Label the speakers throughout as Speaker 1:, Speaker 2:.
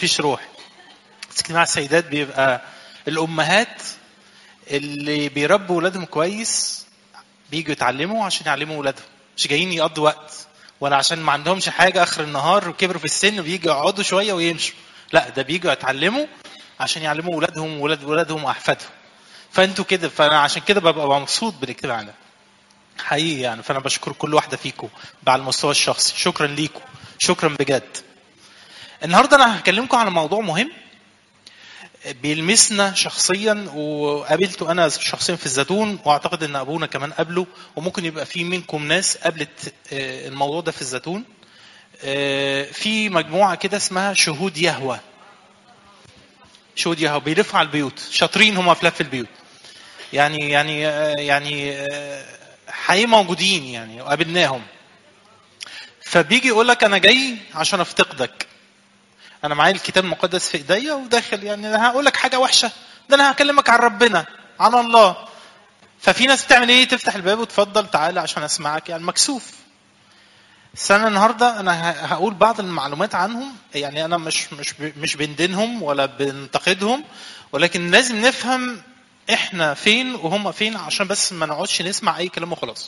Speaker 1: مفيش روح بس اجتماع السيدات بيبقى الامهات اللي بيربوا ولادهم كويس بيجوا يتعلموا عشان يعلموا ولادهم مش جايين يقضوا وقت ولا عشان ما عندهمش حاجه اخر النهار وكبروا في السن بيجوا يقعدوا شويه ويمشوا لا ده بيجوا يتعلموا عشان يعلموا ولادهم ولاد ولادهم واحفادهم فانتوا كده فانا عشان كده ببقى مبسوط بالاجتماع ده حقيقي يعني فانا بشكر كل واحده فيكم على المستوى الشخصي شكرا ليكم شكرا بجد النهارده انا هكلمكم على موضوع مهم بيلمسنا شخصيا وقابلته انا شخصيا في الزيتون واعتقد ان ابونا كمان قابله وممكن يبقى في منكم ناس قابلت آه، الموضوع ده في الزيتون آه، في مجموعه كده اسمها شهود يهوه شهود يهوه بيلفوا على البيوت شاطرين هم في لف البيوت يعني يعني آه، يعني آه، حقيقي موجودين يعني وقابلناهم فبيجي يقول لك انا جاي عشان افتقدك انا معايا الكتاب المقدس في ايديا وداخل يعني انا هقول لك حاجه وحشه ده انا هكلمك عن ربنا عن الله ففي ناس بتعمل ايه تفتح الباب وتفضل تعالى عشان اسمعك يعني مكسوف بس انا النهارده انا ه- هقول بعض المعلومات عنهم يعني انا مش مش ب- مش بندينهم ولا بنتقدهم ولكن لازم نفهم احنا فين وهم فين عشان بس ما نقعدش نسمع اي كلام وخلاص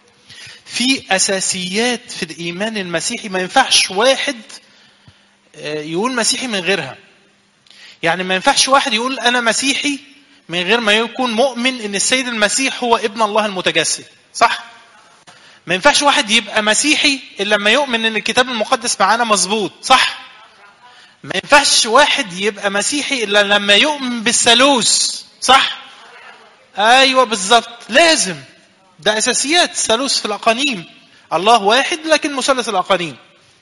Speaker 1: في اساسيات في الايمان المسيحي ما ينفعش واحد آه، يقول مسيحي من غيرها يعني ما ينفعش واحد يقول انا مسيحي من غير ما يكون مؤمن ان السيد المسيح هو ابن الله المتجسد صح ما ينفعش واحد يبقى مسيحي الا لما يؤمن ان الكتاب المقدس معانا مظبوط صح ما ينفعش واحد يبقى مسيحي الا لما يؤمن بالثالوث صح ايوه بالظبط لازم ده اساسيات ثالوث في الاقانيم الله واحد لكن مثلث الاقانيم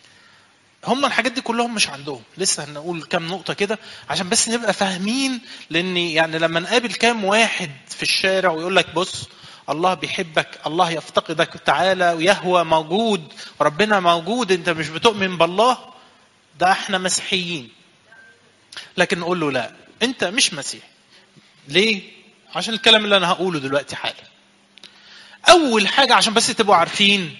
Speaker 1: هم الحاجات دي كلهم مش عندهم لسه هنقول كام نقطه كده عشان بس نبقى فاهمين لان يعني لما نقابل كام واحد في الشارع ويقول لك بص الله بيحبك الله يفتقدك تعالى ويهوى موجود ربنا موجود انت مش بتؤمن بالله ده احنا مسيحيين لكن نقول له لا انت مش مسيحي ليه عشان الكلام اللي انا هقوله دلوقتي حالا اول حاجه عشان بس تبقوا عارفين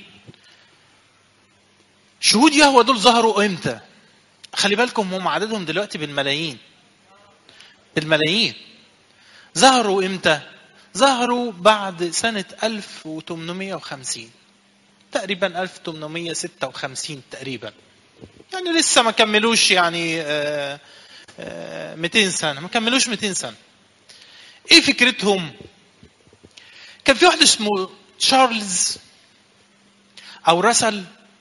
Speaker 1: شهود يهوى دول ظهروا امتى خلي بالكم هم عددهم دلوقتي بالملايين بالملايين ظهروا امتى ظهروا بعد سنة 1850 تقريبا 1856 تقريبا يعني لسه ما كملوش يعني آه، آه، 200 سنة ما كملوش 200 سنة ايه فكرتهم كان في واحد اسمه تشارلز او رسل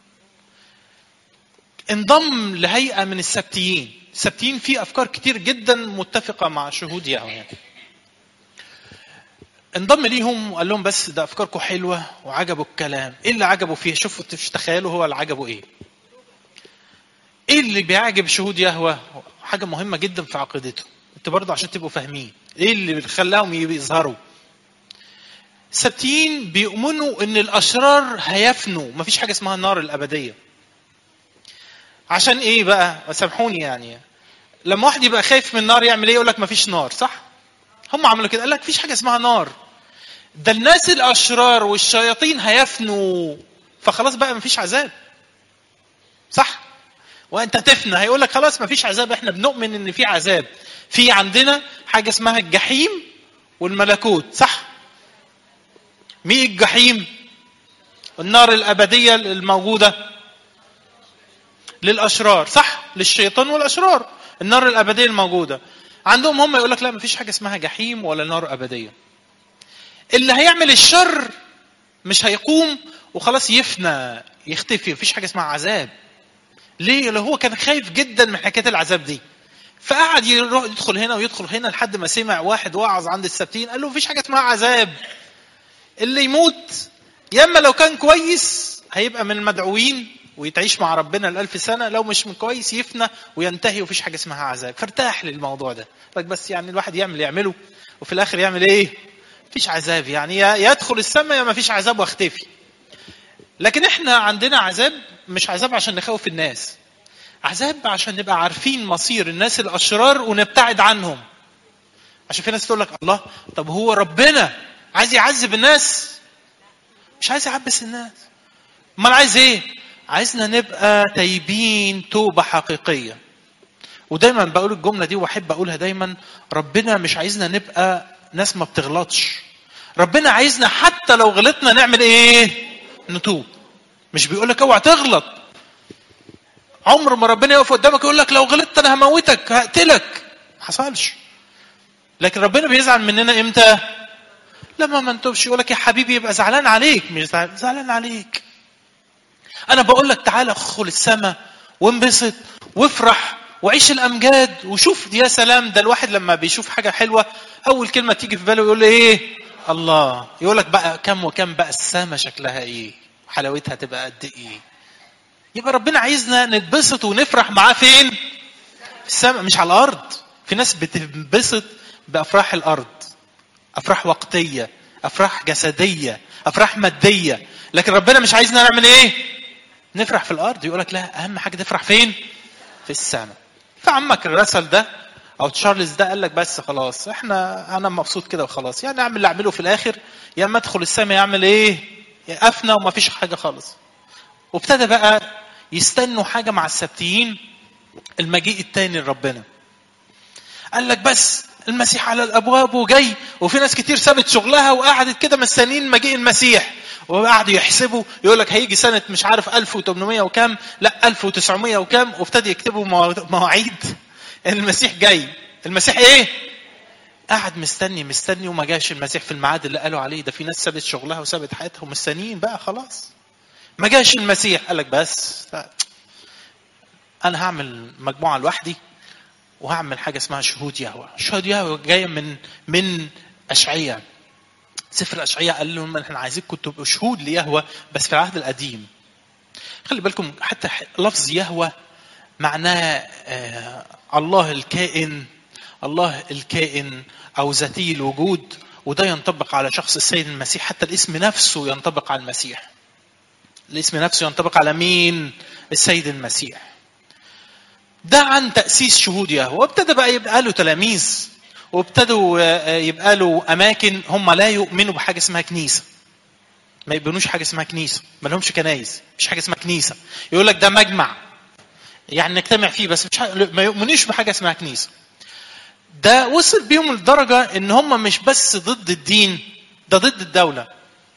Speaker 1: انضم لهيئه من السبتيين السبتيين في افكار كتير جدا متفقه مع شهود يهوه يعني. انضم ليهم وقال لهم بس ده افكاركم حلوه وعجبوا الكلام ايه اللي عجبوا فيه شوفوا مش تخيلوا هو اللي عجبه ايه ايه اللي بيعجب شهود يهوه حاجه مهمه جدا في عقيدتهم انت برضه عشان تبقوا فاهمين ايه اللي خلاهم يظهروا السبتيين بيؤمنوا ان الاشرار هيفنوا مفيش حاجه اسمها النار الابديه عشان ايه بقى سامحوني يعني لما واحد يبقى خايف من النار يعمل ايه يقول لك مفيش نار صح هم عملوا كده قال لك مفيش حاجه اسمها نار ده الناس الاشرار والشياطين هيفنوا فخلاص بقى مفيش عذاب صح وانت تفنى هيقول لك خلاص مفيش عذاب احنا بنؤمن ان في عذاب في عندنا حاجه اسمها الجحيم والملكوت صح مين الجحيم النار الابديه الموجوده للاشرار صح للشيطان والاشرار النار الابديه الموجوده عندهم هم يقول لك لا مفيش حاجه اسمها جحيم ولا نار ابديه اللي هيعمل الشر مش هيقوم وخلاص يفنى يختفي مفيش حاجه اسمها عذاب ليه اللي هو كان خايف جدا من حكايه العذاب دي فقعد يروح يدخل هنا ويدخل هنا لحد ما سمع واحد وعظ عند السبتين قال له مفيش حاجه اسمها عذاب اللي يموت يا اما لو كان كويس هيبقى من المدعوين ويتعيش مع ربنا الألف سنة لو مش من كويس يفنى وينتهي ومفيش حاجة اسمها عذاب فارتاح للموضوع ده لك بس يعني الواحد يعمل يعمله وفي الآخر يعمل إيه مفيش عذاب يعني يا يدخل السماء يا مفيش عذاب واختفي لكن احنا عندنا عذاب مش عذاب عشان نخوف الناس عذاب عشان نبقى عارفين مصير الناس الأشرار ونبتعد عنهم عشان في ناس تقول لك الله طب هو ربنا عايز يعذب الناس مش عايز يعبس الناس امال عايز ايه عايزنا نبقى تايبين توبه حقيقيه ودايما بقول الجمله دي واحب اقولها دايما ربنا مش عايزنا نبقى ناس ما بتغلطش ربنا عايزنا حتى لو غلطنا نعمل ايه نتوب مش بيقول لك اوعى تغلط عمر ما ربنا يقف قدامك يقول لك لو غلطت انا هموتك هقتلك ما حصلش لكن ربنا بيزعل مننا امتى لما ما نتوبش يقول لك يا حبيبي يبقى زعلان عليك مش زعلان, زعلان عليك انا بقول لك تعالى ادخل السماء وانبسط وافرح وعيش الامجاد وشوف يا سلام ده الواحد لما بيشوف حاجه حلوه اول كلمه تيجي في باله يقول له ايه الله يقول لك بقى كم وكم بقى السما شكلها ايه حلاوتها تبقى قد ايه يبقى ربنا عايزنا نتبسط ونفرح معاه فين في السماء مش على الارض في ناس بتنبسط بافراح الارض افراح وقتيه افراح جسديه افراح ماديه لكن ربنا مش عايزنا نعمل ايه نفرح في الارض يقول لك لا اهم حاجه تفرح فين في السماء فعمك الرسل ده او تشارلز ده قال لك بس خلاص احنا انا مبسوط كده وخلاص يعني اعمل اللي اعمله في الاخر يا اما ادخل السماء يعمل ايه افنى وما فيش حاجه خالص وابتدى بقى يستنوا حاجه مع السبتيين المجيء التاني لربنا قال لك بس المسيح على الابواب وجاي وفي ناس كتير سابت شغلها وقعدت كده مستنيين مجيء المسيح وقعدوا يحسبوا يقول لك هيجي سنه مش عارف 1800 وكام لا 1900 وكام وابتدى يكتبوا مواعيد المسيح جاي المسيح ايه قعد مستني مستني وما جاش المسيح في الميعاد اللي قالوا عليه ده في ناس سابت شغلها وسابت حياتها ومستنيين بقى خلاص ما جاش المسيح قال لك بس انا هعمل مجموعه لوحدي وهعمل حاجه اسمها شهود يهوه شهود يهوه جايه من من اشعياء سفر اشعياء قال لهم احنا عايزينكم تبقوا شهود ليهوه بس في العهد القديم خلي بالكم حتى لفظ يهوه معناه آه الله الكائن الله الكائن او ذاتي الوجود وده ينطبق على شخص السيد المسيح حتى الاسم نفسه ينطبق على المسيح الاسم نفسه ينطبق على مين السيد المسيح ده عن تأسيس شهود يهوه وابتدى بقى يبقى له تلاميذ وابتدوا يبقى له أماكن هم لا يؤمنوا بحاجة اسمها كنيسة ما يؤمنوش حاجة اسمها كنيسة ما لهمش كنايس مش حاجة اسمها كنيسة يقول لك ده مجمع يعني نجتمع فيه بس مش ما يؤمنوش بحاجة اسمها كنيسة ده وصل بيهم لدرجة ان هم مش بس ضد الدين ده ضد الدولة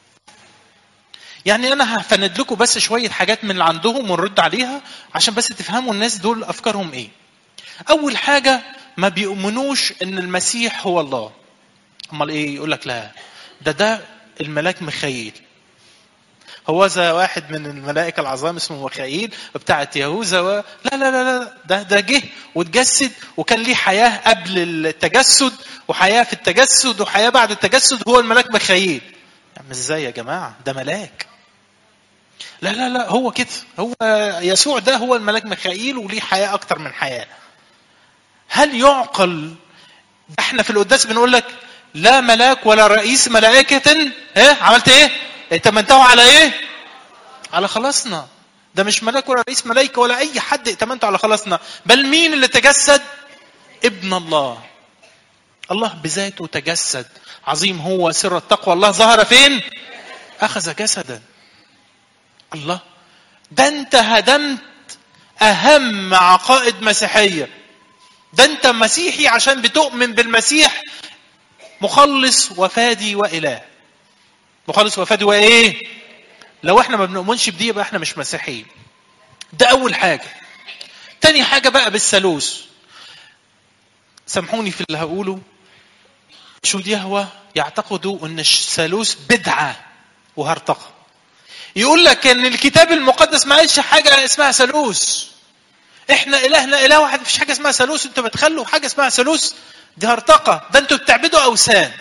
Speaker 1: يعني انا هفند لكم بس شويه حاجات من اللي عندهم ونرد عليها عشان بس تفهموا الناس دول افكارهم ايه اول حاجه ما بيؤمنوش ان المسيح هو الله امال ايه يقول لك لا ده ده الملاك ميخائيل هو ذا واحد من الملائكة العظام اسمه ميخائيل بتاعت يهوذا و... لا لا لا لا ده ده جه واتجسد وكان ليه حياة قبل التجسد وحياة في التجسد وحياة بعد التجسد هو الملاك ميخائيل يعني ازاي يا جماعة ده ملاك لا لا لا هو كده هو يسوع ده هو الملاك ميخائيل وليه حياة أكتر من حياة هل يعقل احنا في القداس بنقول لك لا ملاك ولا رئيس ملائكة ايه عملت ايه ائتمنته على ايه على خلاصنا ده مش ملاك ولا رئيس ملائكة ولا أي حد ائتمنته على خلاصنا بل مين اللي تجسد ابن الله الله بذاته تجسد عظيم هو سر التقوى الله ظهر فين أخذ جسدا الله ده انت هدمت اهم عقائد مسيحيه ده انت مسيحي عشان بتؤمن بالمسيح مخلص وفادي واله مخلص وفادي وايه لو احنا ما بنؤمنش بدي يبقى احنا مش مسيحيين ده اول حاجه تاني حاجه بقى بالثالوث سامحوني في اللي هقوله شو يهوى يعتقدوا ان الثالوث بدعه وهرطقه يقول لك ان الكتاب المقدس ما قالش حاجه اسمها ثالوث احنا الهنا اله واحد مفيش حاجه اسمها ثالوث انتوا بتخلوا حاجه اسمها ثالوث دي هرطقه ده انتوا بتعبدوا اوثان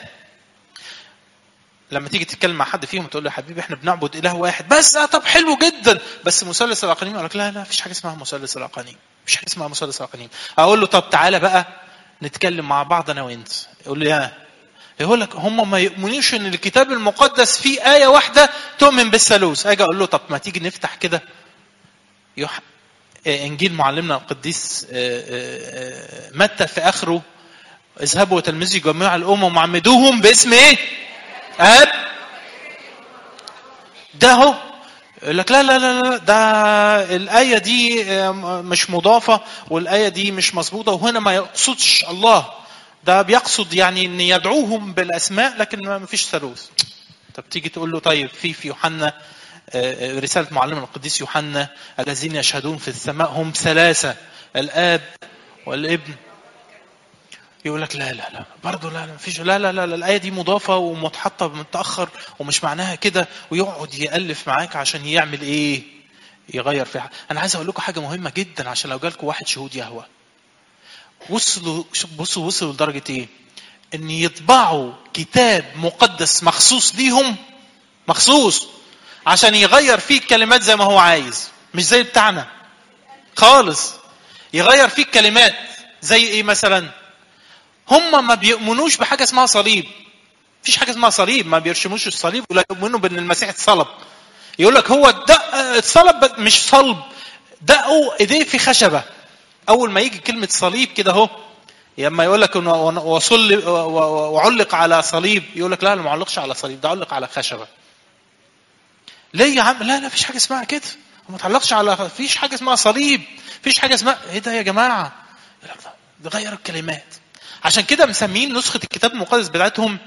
Speaker 1: لما تيجي تتكلم مع حد فيهم تقول له يا حبيبي احنا بنعبد اله واحد بس اه طب حلو جدا بس مثلث الاقانيم يقول لك لا لا مفيش حاجه اسمها مثلث الاقانيم مفيش حاجه اسمها مثلث الاقانيم اقول له طب تعالى بقى نتكلم مع بعض انا وانت يقول لي يا يقول لك هم ما يؤمنوش ان الكتاب المقدس فيه آية واحدة تؤمن بالثالوث اجي اقول له طب ما تيجي نفتح كده يح... انجيل معلمنا القديس متى في اخره اذهبوا وتلمذوا جميع الامم وعمدوهم باسم ايه؟ اب ده هو يقول لك لا لا لا لا ده الآية دي مش مضافة والآية دي مش مظبوطة وهنا ما يقصدش الله ده بيقصد يعني ان يدعوهم بالاسماء لكن ما فيش ثالوث طب تيجي تقول له طيب في في يوحنا رسالة معلم القديس يوحنا الذين يشهدون في السماء هم ثلاثة الآب والابن يقول لك لا لا لا برضه لا لا مفيش لا لا لا, لا الآية دي مضافة ومتحطة متأخر ومش معناها كده ويقعد يألف معاك عشان يعمل إيه؟ يغير فيها أنا عايز أقول لكم حاجة مهمة جدا عشان لو جالكم واحد شهود يهوه وصلوا بصوا وصلوا لدرجة إيه؟ إن يطبعوا كتاب مقدس مخصوص ليهم مخصوص عشان يغير فيه الكلمات زي ما هو عايز مش زي بتاعنا خالص يغير فيه الكلمات زي ايه مثلا هم ما بيؤمنوش بحاجه اسمها صليب مفيش حاجه اسمها صليب ما بيرشموش الصليب ولا يؤمنوا بان المسيح اتصلب يقول لك هو دق اتصلب مش صلب دقوا ايديه في خشبه اول ما يجي كلمه صليب كده اهو لما يقول لك وصل وعلق على صليب يقول لك لا لا ما علقش على صليب ده علق على خشبه ليه يا عم لا لا فيش حاجه اسمها كده وما تعلقش على فيش حاجه اسمها صليب فيش حاجه اسمها ايه ده يا جماعه ده غير الكلمات عشان كده مسمين نسخه الكتاب المقدس بتاعتهم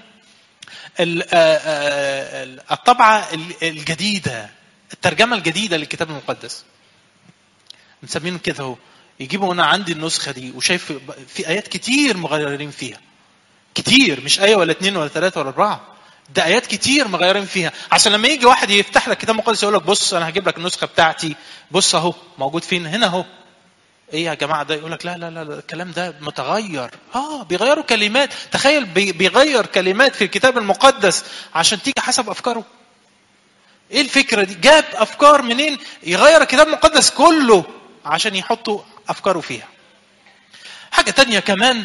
Speaker 1: الطبعه الجديده الترجمه الجديده للكتاب المقدس مسمينه كده اهو يجيبوا انا عندي النسخه دي وشايف في ايات كتير مغيرين فيها كتير مش ايه ولا اثنين ولا ثلاثه ولا اربعه ده ايات كتير مغيرين فيها عشان لما يجي واحد يفتح لك كتاب مقدس يقول لك بص انا هجيب لك النسخه بتاعتي بص اهو موجود فين هنا اهو ايه يا جماعه ده يقول لك لا لا لا الكلام ده متغير اه بيغيروا كلمات تخيل بيغير كلمات في الكتاب المقدس عشان تيجي حسب افكاره ايه الفكره دي جاب افكار منين يغير الكتاب المقدس كله عشان يحطوا افكاره فيها حاجه تانية كمان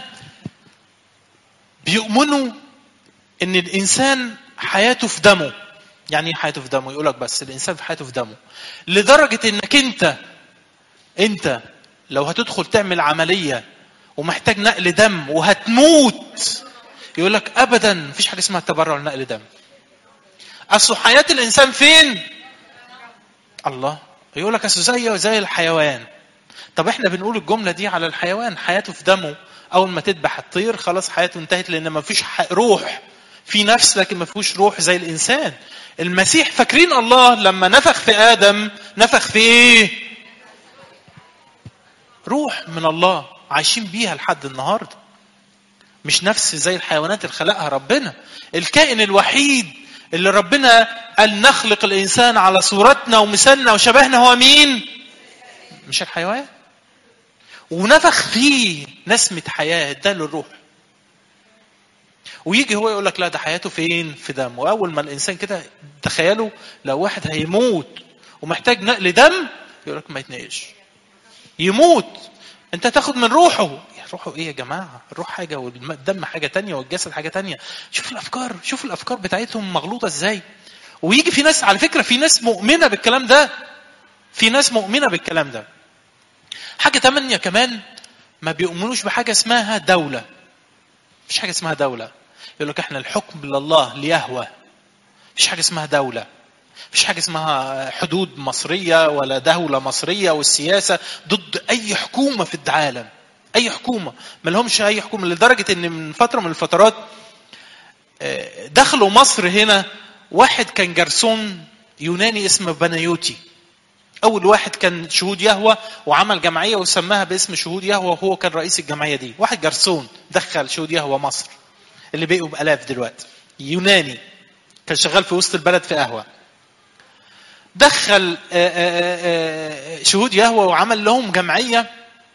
Speaker 1: بيؤمنوا ان الانسان حياته في دمه يعني ايه حياته في دمه يقول لك بس الانسان في حياته في دمه لدرجه انك انت انت لو هتدخل تعمل عمليه ومحتاج نقل دم وهتموت يقول لك ابدا مفيش حاجه اسمها تبرع لنقل دم اصل حياه الانسان فين الله يقول لك اصل زيه زي الحيوان طب احنا بنقول الجمله دي على الحيوان حياته في دمه اول ما تذبح الطير خلاص حياته انتهت لان ما فيش روح في نفس لكن ما فيهوش روح زي الانسان المسيح فاكرين الله لما نفخ في ادم نفخ في ايه روح من الله عايشين بيها لحد النهارده مش نفس زي الحيوانات اللي خلقها ربنا الكائن الوحيد اللي ربنا قال نخلق الانسان على صورتنا ومثالنا وشبهنا هو مين مش الحيوان ونفخ فيه نسمة حياة اداله الروح ويجي هو يقول لك لا ده حياته فين في دم واول ما الانسان كده تخيلوا لو واحد هيموت ومحتاج نقل دم يقول لك ما يتنقلش يموت انت تاخد من روحه يا روحه ايه يا جماعه الروح حاجه والدم حاجه تانية والجسد حاجه تانية شوف الافكار شوف الافكار بتاعتهم مغلوطه ازاي ويجي في ناس على فكره في ناس مؤمنه بالكلام ده في ناس مؤمنه بالكلام ده حاجه تمانية كمان ما بيؤمنوش بحاجه اسمها دوله مفيش حاجه اسمها دوله يقول لك احنا الحكم لله ليهوى مفيش حاجه اسمها دوله مفيش حاجه اسمها حدود مصريه ولا دوله مصريه والسياسه ضد اي حكومه في العالم اي حكومه ما لهمش اي حكومه لدرجه ان من فتره من الفترات دخلوا مصر هنا واحد كان جرسون يوناني اسمه بنيوتي اول واحد كان شهود يهوى وعمل جمعيه وسماها باسم شهود يهوى وهو كان رئيس الجمعيه دي واحد جرسون دخل شهود يهوى مصر اللي بقوا بالاف دلوقتي يوناني كان شغال في وسط البلد في قهوه دخل شهود يهوى وعمل لهم جمعيه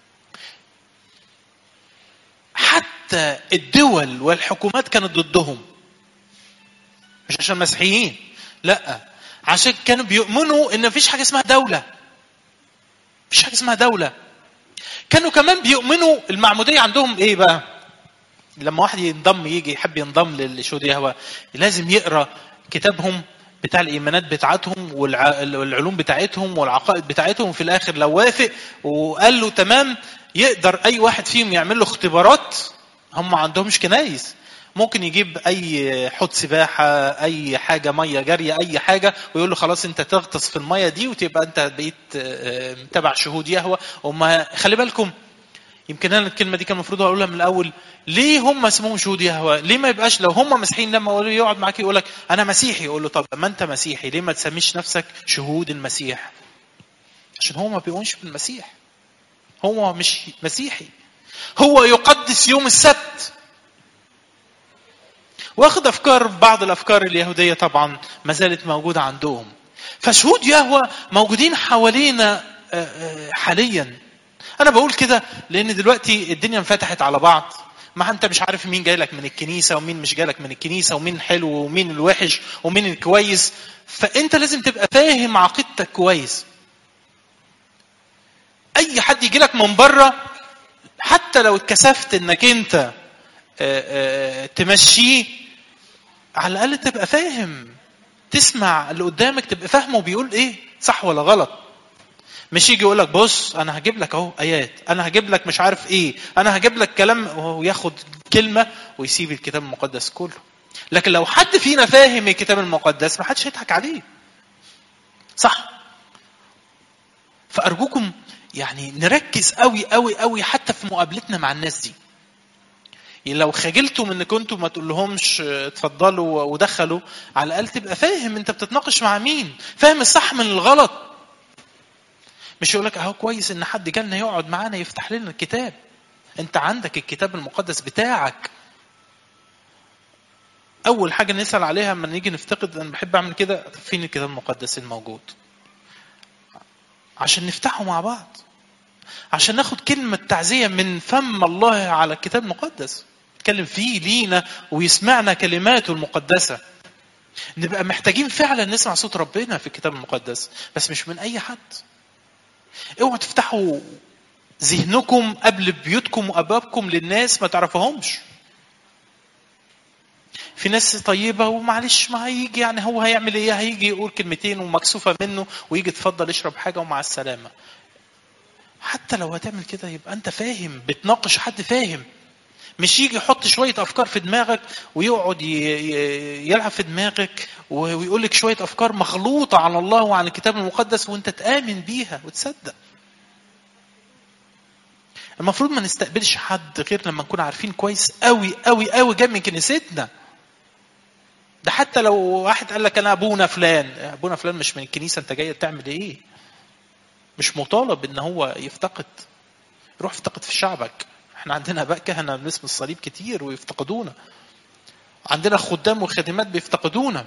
Speaker 1: حتى الدول والحكومات كانت ضدهم مش عشان مسيحيين لا عشان كانوا بيؤمنوا ان مفيش حاجه اسمها دوله مفيش حاجه اسمها دوله كانوا كمان بيؤمنوا المعموديه عندهم ايه بقى لما واحد ينضم يجي يحب ينضم للشهود يهوى لازم يقرا كتابهم بتاع الايمانات بتاعتهم والعلوم بتاعتهم والعقائد بتاعتهم في الاخر لو وافق وقال له تمام يقدر اي واحد فيهم يعمل له اختبارات هم ما عندهمش كنايس ممكن يجيب اي حوض سباحه اي حاجه ميه جاريه اي حاجه ويقول له خلاص انت تغطس في الميه دي وتبقى انت بقيت آه، تبع شهود يهوى وما خلي بالكم يمكن انا الكلمه دي كان المفروض اقولها من الاول ليه هم اسمهم شهود يهوى ليه ما يبقاش لو هم مسيحيين لما يقولوا يقعد معاك يقول لك انا مسيحي يقول له طب ما انت مسيحي ليه ما تسميش نفسك شهود المسيح عشان هو ما بيؤمنش بالمسيح هو مش مسيحي هو يقدس يوم السبت واخد افكار بعض الافكار اليهوديه طبعا ما زالت موجوده عندهم فشهود يهوى موجودين حوالينا آه، آه، حاليا انا بقول كده لان دلوقتي الدنيا انفتحت على بعض ما انت مش عارف مين جاي لك من الكنيسه ومين مش جاي لك من الكنيسه ومين حلو ومين الوحش ومين الكويس فانت لازم تبقى فاهم عقيدتك كويس اي حد يجي لك من بره حتى لو اتكسفت انك انت آه، آه، تمشيه على الاقل تبقى فاهم تسمع اللي قدامك تبقى فاهمه بيقول ايه صح ولا غلط مش يجي يقول لك بص انا هجيب لك اهو ايات انا هجيب لك مش عارف ايه انا هجيب لك كلام وياخد كلمه ويسيب الكتاب المقدس كله لكن لو حد فينا فاهم الكتاب المقدس ما حدش هيضحك عليه صح فارجوكم يعني نركز قوي قوي قوي حتى في مقابلتنا مع الناس دي يعني لو خجلتوا من انكم ما تقول لهمش اتفضلوا ودخلوا على الاقل تبقى فاهم انت بتتناقش مع مين فاهم الصح من الغلط مش يقول لك اهو كويس ان حد جالنا يقعد معانا يفتح لنا الكتاب انت عندك الكتاب المقدس بتاعك اول حاجه نسال عليها لما نيجي نفتقد انا بحب اعمل كده فين الكتاب المقدس الموجود عشان نفتحه مع بعض عشان ناخد كلمة تعزية من فم الله على الكتاب المقدس يتكلم فيه لينا ويسمعنا كلماته المقدسة نبقى محتاجين فعلا نسمع صوت ربنا في الكتاب المقدس بس مش من أي حد اوعوا تفتحوا ذهنكم قبل بيوتكم وأبوابكم للناس ما تعرفهمش في ناس طيبة ومعلش ما هيجي يعني هو هيعمل ايه هيجي يقول كلمتين ومكسوفة منه ويجي اتفضل اشرب حاجة ومع السلامة حتى لو هتعمل كده يبقى انت فاهم بتناقش حد فاهم مش يجي يحط شوية أفكار في دماغك ويقعد ي- ي- يلعب في دماغك ويقول لك شوية أفكار مخلوطة على الله وعن الكتاب المقدس وأنت تآمن بيها وتصدق. المفروض ما نستقبلش حد غير لما نكون عارفين كويس قوي قوي قوي جاي من كنيستنا. ده حتى لو واحد قال لك أنا أبونا فلان، أبونا فلان مش من الكنيسة أنت جاي تعمل إيه؟ مش مطالب إن هو يفتقد. روح افتقد في شعبك. احنا عندنا بقى كهنه باسم الصليب كتير ويفتقدونا عندنا خدام وخادمات بيفتقدونا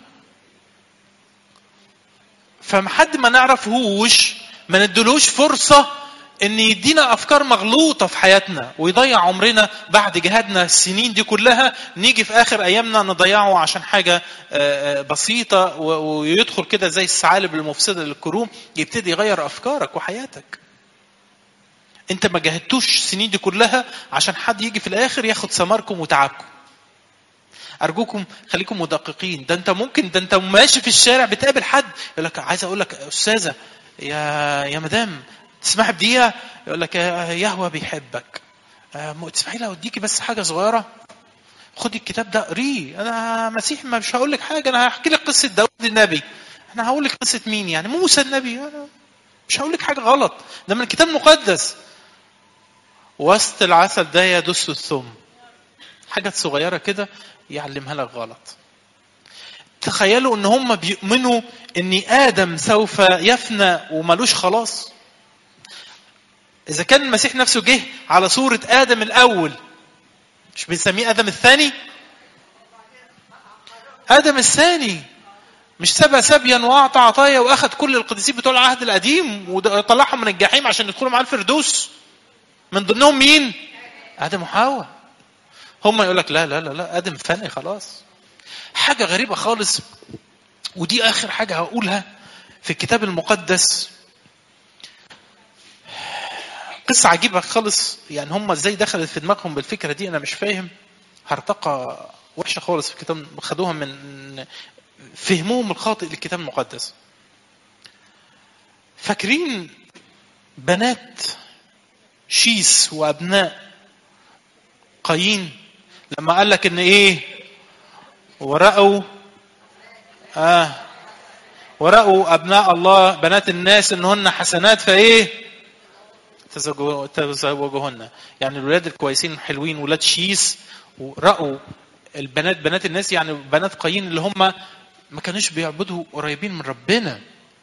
Speaker 1: فمحد ما نعرفهوش ما ندلوش فرصة ان يدينا افكار مغلوطة في حياتنا ويضيع عمرنا بعد جهادنا السنين دي كلها نيجي في اخر ايامنا نضيعه عشان حاجة آه، آه، بسيطة و- ويدخل كده زي الثعالب المفسدة للكروم يبتدي يغير افكارك وحياتك انت ما جهدتوش السنين دي كلها عشان حد يجي في الاخر ياخد ثماركم وتعبكم ارجوكم خليكم مدققين ده انت ممكن ده انت ماشي في الشارع بتقابل حد يقول لك عايز اقول لك يا استاذه يا يا مدام تسمح بدقيقه يقول لك يا- يهوى بيحبك آه، م- تسمحي لي اوديكي بس حاجه صغيره خدي الكتاب ده قريه انا مسيح ما مش هقول لك حاجه انا هحكي لك قصه داود النبي انا هقول لك قصه مين يعني موسى النبي أنا مش هقول لك حاجه غلط ده من الكتاب المقدس وسط العسل ده يدس الثم حاجة صغيرة كده يعلمها لك غلط تخيلوا ان هم بيؤمنوا ان ادم سوف يفنى وملوش خلاص اذا كان المسيح نفسه جه على صورة ادم الاول مش بنسميه ادم الثاني ادم الثاني مش سبى سبيا واعطى عطايا واخذ كل القديسين بتوع العهد القديم وطلعهم من الجحيم عشان يدخلوا معاه الفردوس من ضمنهم مين؟ ادم وحواء هم يقول لك لا لا لا لا ادم فني خلاص حاجه غريبه خالص ودي اخر حاجه هقولها في الكتاب المقدس قصه عجيبه خالص يعني هم ازاي دخلت في دماغهم بالفكره دي انا مش فاهم هرطقه وحشه خالص في الكتاب خدوها من فهمهم الخاطئ للكتاب المقدس فاكرين بنات شيس وابناء قايين لما قال لك ان ايه ورأوا آه ورأوا أبناء الله بنات الناس إنهن حسنات فإيه تزوجوا- تزوجوهن يعني الولاد الكويسين الحلوين ولاد شيس ورأوا البنات بنات الناس يعني بنات قايين اللي هم ما كانوش بيعبدوا قريبين من ربنا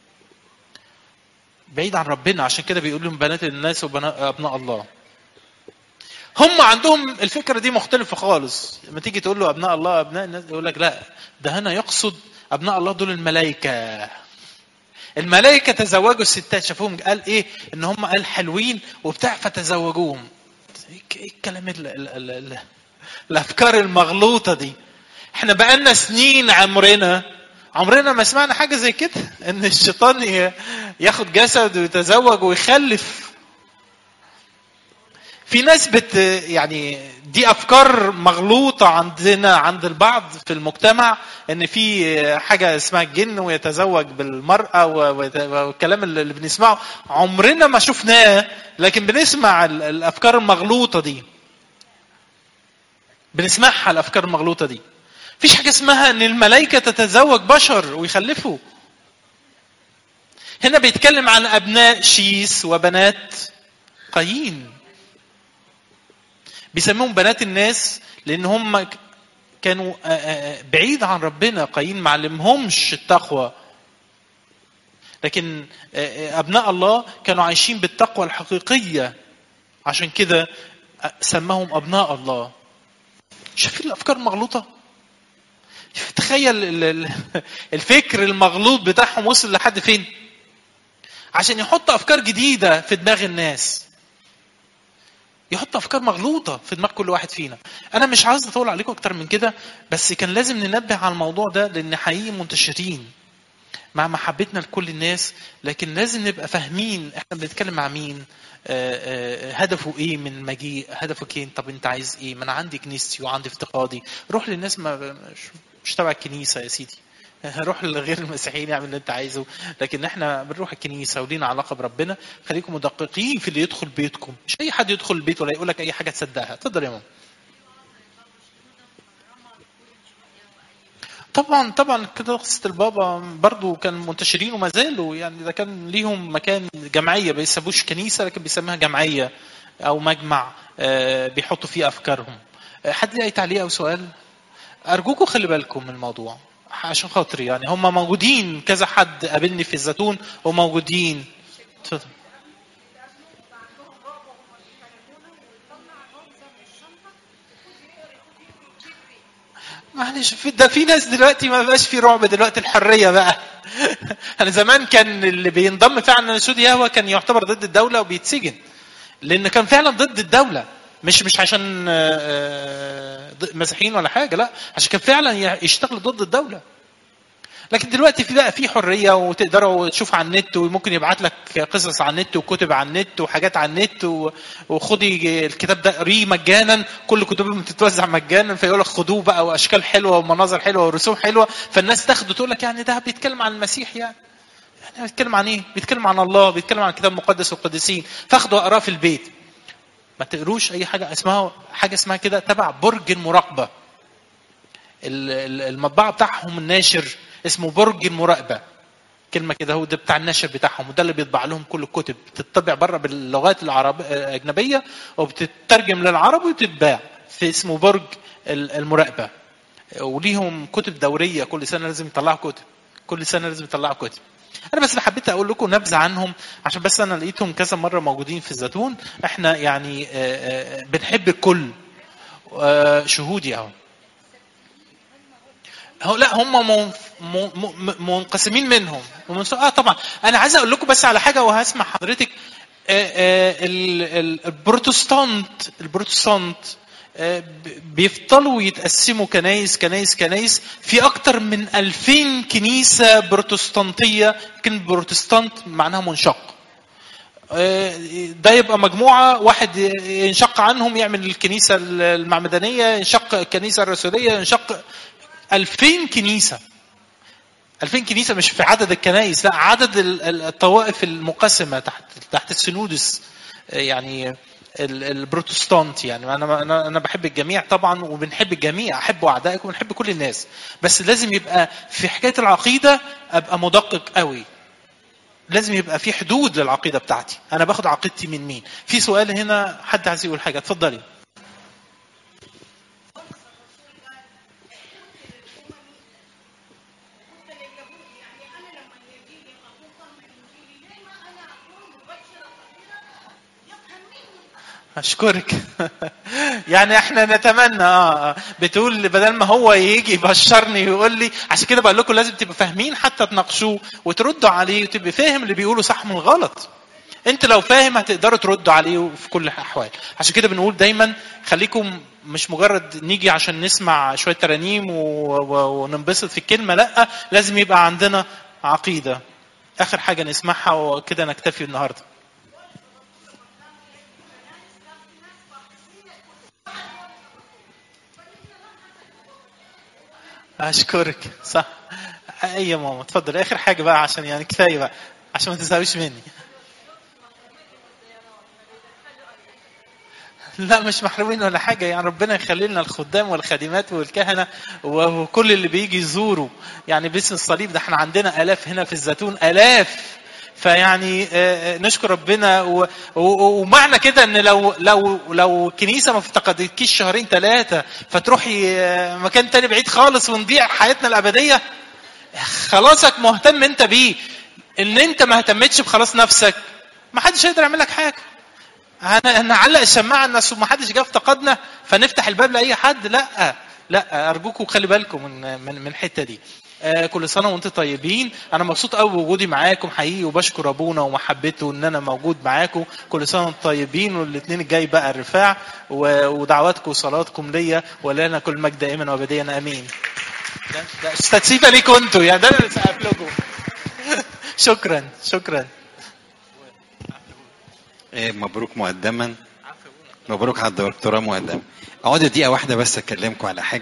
Speaker 1: بعيد عن ربنا عشان كده بيقول لهم بنات الناس وابناء الله هم عندهم الفكره دي مختلفه خالص لما تيجي تقول له ابناء الله ابناء الناس يقول لك لا ده هنا يقصد ابناء الله دول الملائكه الملائكه تزوجوا الستات شافوهم قال ايه ان هم قال حلوين وبتاع فتزوجوهم ايه الكلام ال ال ال ال الافكار المغلوطه دي احنا بقالنا سنين عمرنا عمرنا ما سمعنا حاجه زي كده ان الشيطان ي- ياخد جسد ويتزوج ويخلف في ناس بت يعني دي افكار مغلوطه عندنا عند البعض في المجتمع ان في حاجه اسمها الجن ويتزوج بالمراه و- ويت- والكلام اللي اللي بنسمعه عمرنا ما شفناه لكن بنسمع ال- الافكار المغلوطه دي بنسمعها الافكار المغلوطه دي مفيش حاجه اسمها ان الملائكه تتزوج بشر ويخلفوا هنا بيتكلم عن ابناء شيس وبنات قايين بيسموهم بنات الناس لان هم ك- كانوا آه، آه، بعيد عن ربنا قايين ما علمهمش التقوى لكن آه، آه، ابناء الله كانوا عايشين بالتقوى الحقيقيه عشان كده آه، سماهم ابناء الله شايفين الافكار المغلوطه تخيل ال- ال- الفكر المغلوط بتاعهم وصل لحد فين عشان يحط افكار جديده في دماغ الناس يحط افكار مغلوطه في دماغ كل واحد فينا انا مش عايز اطول عليكم اكتر من كده بس كان لازم ننبه على الموضوع ده لان حقيقي منتشرين مع محبتنا لكل الناس لكن لازم نبقى فاهمين احنا بنتكلم مع مين آه، آه، هدفه ايه من مجيء هدفك ايه طب انت عايز ايه ما انا عندي كنيستي وعندي افتقادي روح للناس ما مش, مش تبع الكنيسه يا سيدي روح لغير المسيحيين يعمل اللي انت عايزه لكن احنا بنروح الكنيسه ولينا علاقه بربنا خليكم مدققين في اللي يدخل بيتكم مش اي حد يدخل البيت ولا يقول لك اي حاجه تصدقها اتفضل يا ماما طبعا طبعا كده قصه البابا برضو كان منتشرين وما زالوا يعني ده كان ليهم مكان جمعيه ما بيسموش كنيسه لكن بيسموها جمعيه او مجمع آه، بيحطوا فيه افكارهم آه، حد ليه اي تعليق او سؤال ارجوكم خلي بالكم من الموضوع عشان خاطري يعني هم موجودين كذا حد قابلني في الزيتون وموجودين اتفضل معلش في ده في ناس دلوقتي ما بقاش في رعب دلوقتي الحريه بقى انا زمان كان اللي بينضم فعلا لسود يهوى كان يعتبر ضد الدوله وبيتسجن لان كان فعلا ضد الدوله مش مش عشان آه، آه، ض- مسيحيين ولا حاجه لا عشان كان فعلا ي- يشتغل ضد الدوله لكن دلوقتي في بقى في حريه وتقدروا تشوف على النت وممكن يبعت لك قصص على النت وكتب على النت وحاجات على النت و- وخدي الكتاب ده قريه مجانا كل كتبهم بتتوزع مجانا فيقول لك خدوه بقى واشكال حلوه ومناظر حلوه ورسوم حلوه فالناس تاخده تقول لك يعني ده بيتكلم عن المسيح يعني يعني بيتكلم عن ايه؟ بيتكلم عن الله بيتكلم عن الكتاب المقدس والقديسين فاخده اقراه في البيت ما تقروش اي حاجه اسمها حاجه اسمها كده تبع برج المراقبه ال- ال- المطبعه بتاعهم الناشر اسمه برج المراقبه كلمه كده هو ده بتاع النشر بتاعهم وده اللي بيطبع لهم كل الكتب بتطبع بره باللغات العرب الاجنبيه وبتترجم للعربي وتتباع في اسمه برج ال- المراقبه وليهم كتب دوريه كل سنه لازم يطلعوا كتب كل سنه لازم يطلعوا كتب انا بس حبيت اقول لكم نبذه عنهم عشان بس انا لقيتهم كذا مره موجودين في الزيتون احنا يعني آه، آه، بنحب الكل آه، شهودي اهو هو لا هم من- من- من- منقسمين منهم ومن اه طبعا انا عايز اقول لكم بس على حاجه وهسمع حضرتك آه، آه، ال- ال- البروتستانت البروتستانت آه، ب- بيفضلوا يتقسموا كنايس كنايس كنايس في اكتر من 2000 كنيسه بروتستانتيه كلمه بروتستانت معناها منشق آه، ده يبقى مجموعة واحد ينشق عنهم يعمل الكنيسة المعمدانية ينشق الكنيسة الرسولية ينشق ألفين كنيسة ألفين كنيسة مش في عدد الكنائس لا عدد ال- ال- الطوائف المقسمة تحت تحت السنودس آه، يعني ال- البروتستانت يعني انا انا انا بحب الجميع طبعا وبنحب الجميع احب اعدائكم ونحب كل الناس بس لازم يبقى في حكايه العقيده ابقى مدقق قوي لازم يبقى في حدود للعقيده بتاعتي انا باخد عقيدتي من مين في سؤال هنا حد عايز يقول حاجه اتفضلي اشكرك يعني احنا نتمنى اه بتقول بدل ما هو يجي يبشرني ويقول لي عشان كده بقول لكم لازم تبقوا فاهمين حتى تناقشوه وتردوا عليه وتبقى فاهم اللي بيقوله صح من غلط انت لو فاهم هتقدروا تردوا عليه في كل الاحوال عشان كده بنقول دايما خليكم مش مجرد نيجي عشان نسمع شويه ترانيم و- و- وننبسط في الكلمه لا لازم يبقى عندنا عقيده اخر حاجه نسمعها وكده نكتفي النهارده اشكرك صح اي يا ماما اتفضل اخر حاجه بقى عشان يعني كفايه بقى عشان ما تزهقوش مني لا مش محرومين ولا حاجه يعني ربنا يخلي لنا الخدام والخادمات والكهنه وكل اللي بيجي يزوروا يعني باسم الصليب ده احنا عندنا الاف هنا في الزيتون الاف فيعني آه، آه، نشكر ربنا و- و- ومعنى كده ان لو لو لو الكنيسه ما افتقدتكيش شهرين ثلاثه فتروحي آه، مكان تاني بعيد خالص ونضيع حياتنا الابديه خلاصك مهتم انت بيه ان انت ما اهتمتش بخلاص نفسك ما حدش هيقدر يعمل لك حاجه انا نعلق الشماعه الناس وما حدش جه افتقدنا فنفتح الباب لاي حد لا لا ارجوكم خلي بالكم من من من الحته دي آه، كل سنه وانتم طيبين انا مبسوط قوي بوجودي معاكم حقيقي وبشكر ابونا ومحبته ان انا موجود معاكم كل سنه وانتم طيبين والاثنين الجاي بقى الرفاع و- ودعواتكم وصلاتكم ليا ولنا كل مجد دائما وابديا امين ده, ده استاتسيفا ليكم انتوا يعني ده اللي سقف لكم شكرا شكرا
Speaker 2: إيه، مبروك مقدما مبروك على الدكتوراه مقدما اقعدوا دقيقه واحده بس اكلمكم على حاجه